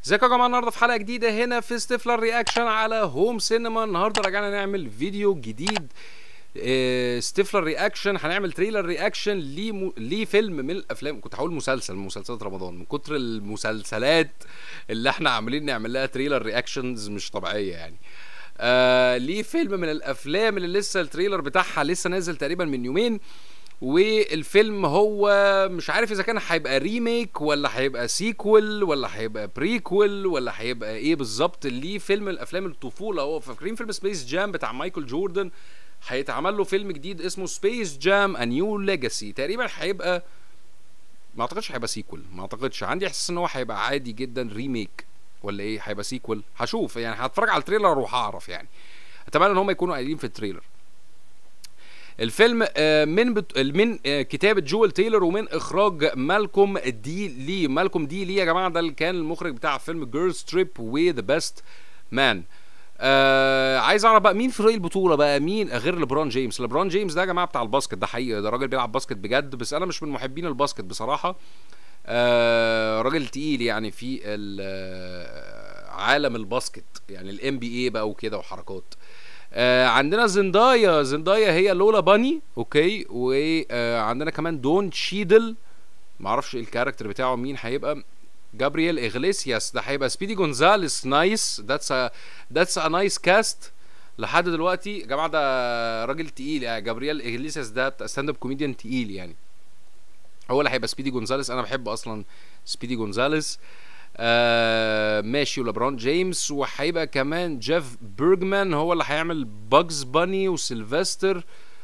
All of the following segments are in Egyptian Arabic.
ازيكم يا جماعه النهارده في حلقه جديده هنا في ستيفلر رياكشن على هوم سينما النهارده رجعنا نعمل فيديو جديد آه، ستيفلر رياكشن هنعمل تريلر رياكشن لم... لفيلم من الافلام كنت هقول مسلسل من مسلسلات رمضان من كتر المسلسلات اللي احنا عاملين نعمل لها تريلر رياكشنز مش طبيعيه يعني آه ليه فيلم من الافلام اللي لسه التريلر بتاعها لسه نازل تقريبا من يومين والفيلم هو مش عارف اذا كان هيبقى ريميك ولا هيبقى سيكوال ولا هيبقى بريكوال ولا هيبقى ايه بالظبط ليه فيلم من الافلام الطفوله هو فاكرين فيلم سبيس جام بتاع مايكل جوردن هيتعمل له فيلم جديد اسمه سبيس جام ا نيو ليجاسي تقريبا هيبقى ما اعتقدش هيبقى سيكوال ما اعتقدش عندي احساس ان هو هيبقى عادي جدا ريميك ولا ايه هيبقى سيكوال هشوف يعني هتفرج على التريلر وهعرف يعني اتمنى ان هم يكونوا قايلين في التريلر الفيلم آه، من بت... من آه، كتابة جوel تايلر ومن إخراج مالكوم دي لي مالكوم دي لي يا جماعة ده اللي كان المخرج بتاع فيلم جيرلز تريب وذا بيست مان آه عايز اعرف بقى مين فريق البطوله بقى مين غير لبرون جيمس لبرون جيمس ده يا جماعه بتاع الباسكت ده حقيقي ده راجل بيلعب باسكت بجد بس انا مش من محبين الباسكت بصراحه آه راجل تقيل يعني في ال- آه، عالم الباسكت يعني الام بي اي بقى وكده وحركات آه عندنا زندايا زندايا هي لولا باني اوكي وعندنا كمان دون شيدل معرفش إيه الكاركتر بتاعه مين هيبقى جابرييل اغليسياس ده هيبقى سبيدي جونزاليس نايس ذاتس ذاتس ا نايس كاست لحد دلوقتي يا جماعه ده راجل تقيل يعني جابرييل اغليسياس ده بتاع ستاند اب كوميديان تقيل يعني هو اللي هيبقى سبيدي جونزاليس انا بحب اصلا سبيدي جونزاليس آه ماشي ولبرون جيمس وهيبقى كمان جيف بيرجمان هو اللي هيعمل باجز باني وسيلفستر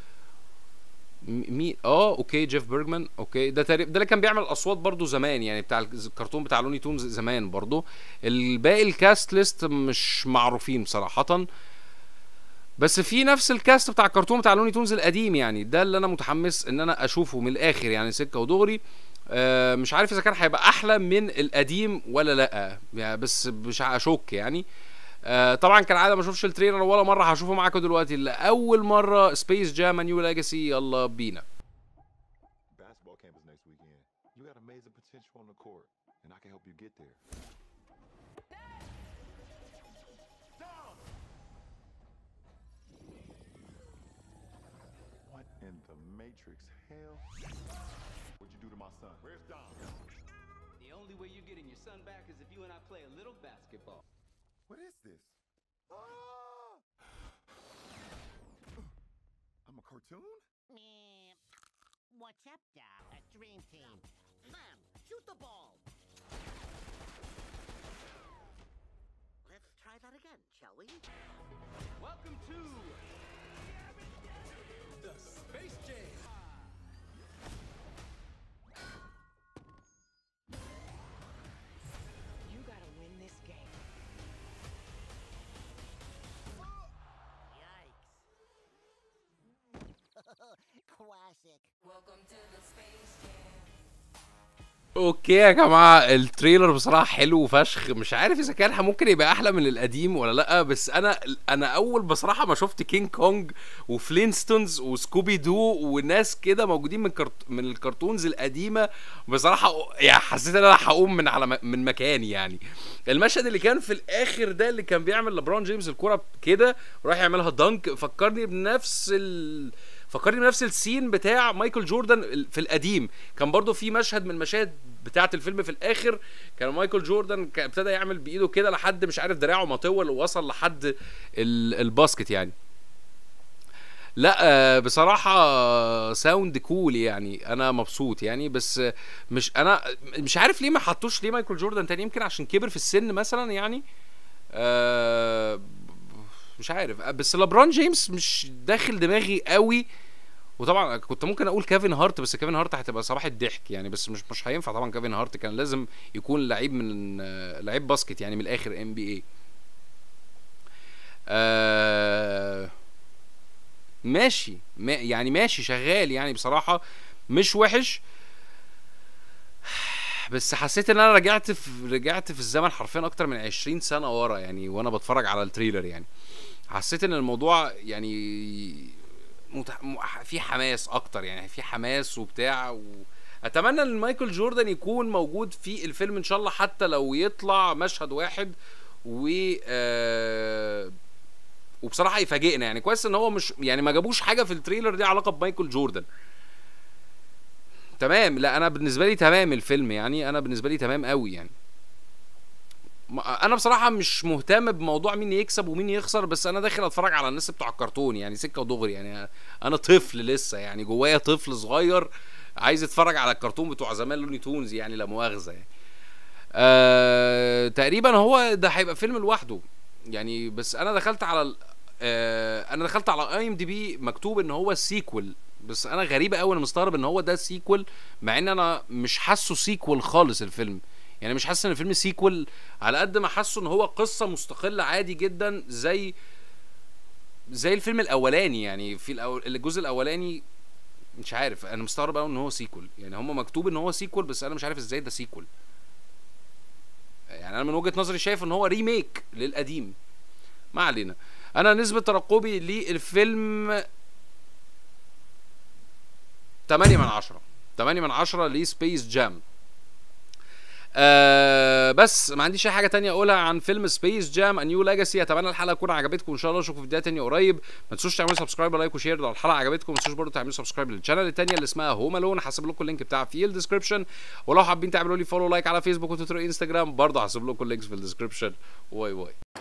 م- مين اه اوكي جيف بيرجمان اوكي ده تقريبا ده اللي كان بيعمل اصوات برضو زمان يعني بتاع الكرتون بتاع لوني تونز زمان برضو الباقي الكاست ليست مش معروفين صراحة بس في نفس الكاست بتاع الكرتون بتاع لوني تونز القديم يعني ده اللي انا متحمس ان انا اشوفه من الاخر يعني سكة ودغري آه مش عارف اذا كان هيبقى احلى من القديم ولا لا يعني بس مش هشك يعني آه طبعا كالعاده ما اشوفش التريلر ولا مره هشوفه معاكم دلوقتي لاول مره سبيس جام نيو ليجاسي يلا بينا Basketball camp is next weekend. You got amazing potential on the court, and I can help you get there. What in the Matrix hell? What'd you do to my son? Where's Dom? The only way you're getting your son back is if you and I play a little basketball. What is this? Ah! I'm a cartoon? Meh. What's up, Doc? A dream team. Mom, shoot the ball. Let's try that again, shall we? Welcome to the Space Jam. You gotta win this game. Yikes. Classic. Welcome to the Space Jam. اوكي يا جماعه التريلر بصراحه حلو فشخ مش عارف اذا كان ممكن يبقى احلى من القديم ولا لا بس انا انا اول بصراحه ما شفت كينج كونج وفلينستونز وسكوبي دو وناس كده موجودين من كرت... من الكرتونز القديمه بصراحه يعني حسيت ان انا هقوم من على م... من مكاني يعني المشهد اللي كان في الاخر ده اللي كان بيعمل لبرون جيمس الكره كده وراح يعملها دنك فكرني بنفس ال... فكرني بنفس السين بتاع مايكل جوردن في القديم كان برضو في مشهد من المشاهد بتاعه الفيلم في الاخر كان مايكل جوردن كان ابتدى يعمل بايده كده لحد مش عارف دراعه ما طول ووصل لحد ال- الباسكت يعني لا آه، بصراحة ساوند كول يعني أنا مبسوط يعني بس آه، مش أنا مش عارف ليه ما حطوش ليه مايكل جوردن تاني يمكن عشان كبر في السن مثلا يعني آه، مش عارف بس لبران جيمس مش داخل دماغي قوي وطبعا كنت ممكن اقول كيفن هارت بس كيفن هارت هتبقى صباح الضحك يعني بس مش مش هينفع طبعا كيفن هارت كان لازم يكون لعيب من آه، لعيب باسكت يعني من الاخر ام بي اي ماشي ما يعني ماشي شغال يعني بصراحة مش وحش بس حسيت ان انا رجعت في رجعت في الزمن حرفيا اكتر من 20 سنة ورا يعني وانا بتفرج على التريلر يعني حسيت ان الموضوع يعني مت... م- في حماس اكتر يعني في حماس وبتاع و... اتمنى ان مايكل جوردن يكون موجود في الفيلم ان شاء الله حتى لو يطلع مشهد واحد و آه وبصراحه يفاجئنا يعني كويس ان هو مش يعني ما جابوش حاجه في التريلر دي علاقه بمايكل جوردن تمام لا انا بالنسبه لي تمام الفيلم يعني انا بالنسبه لي تمام قوي يعني ما- انا بصراحه مش مهتم بموضوع مين يكسب ومين يخسر بس انا داخل اتفرج على الناس بتوع الكرتون يعني سكه ودغري يعني انا طفل لسه يعني جوايا طفل صغير عايز يتفرج على الكرتون بتوع زمان لوني تونز يعني لا مؤاخذه يعني آه تقريبا هو ده هيبقى فيلم لوحده يعني بس انا دخلت على ال- آه انا دخلت على اي ام دي بي مكتوب ان هو سيكول بس انا غريبه قوي انا مستغرب ان هو ده سيكول مع ان انا مش حاسه سيكول خالص الفيلم يعني مش حاسس ان الفيلم سيكول على قد ما حاسه ان هو قصه مستقله عادي جدا زي زي الفيلم الاولاني يعني في الأول الجزء الاولاني مش عارف انا مستغرب قوي ان هو سيكول يعني هم مكتوب ان هو سيكول بس انا مش عارف ازاي ده سيكول يعني انا من وجهه نظري شايف ان هو ريميك للقديم ما علينا انا نسبه ترقبي للفيلم 8 من 10 8 من 10 لسبيس جام آه بس ما عنديش اي حاجه تانية اقولها عن فيلم سبيس جام ا نيو ليجاسي اتمنى الحلقه تكون عجبتكم ان شاء الله اشوفكم في فيديوهات تانية قريب ما تنسوش تعملوا سبسكرايب ولايك وشير لو الحلقه عجبتكم ما تنسوش برضه تعملوا سبسكرايب للشانل التانية اللي اسمها هوم الون هسيب لكم اللينك بتاعها في الديسكربشن ولو حابين تعملوا لي فولو لايك على فيسبوك وتويتر وانستجرام برضه هسيب لكم اللينكس في الديسكربشن واي واي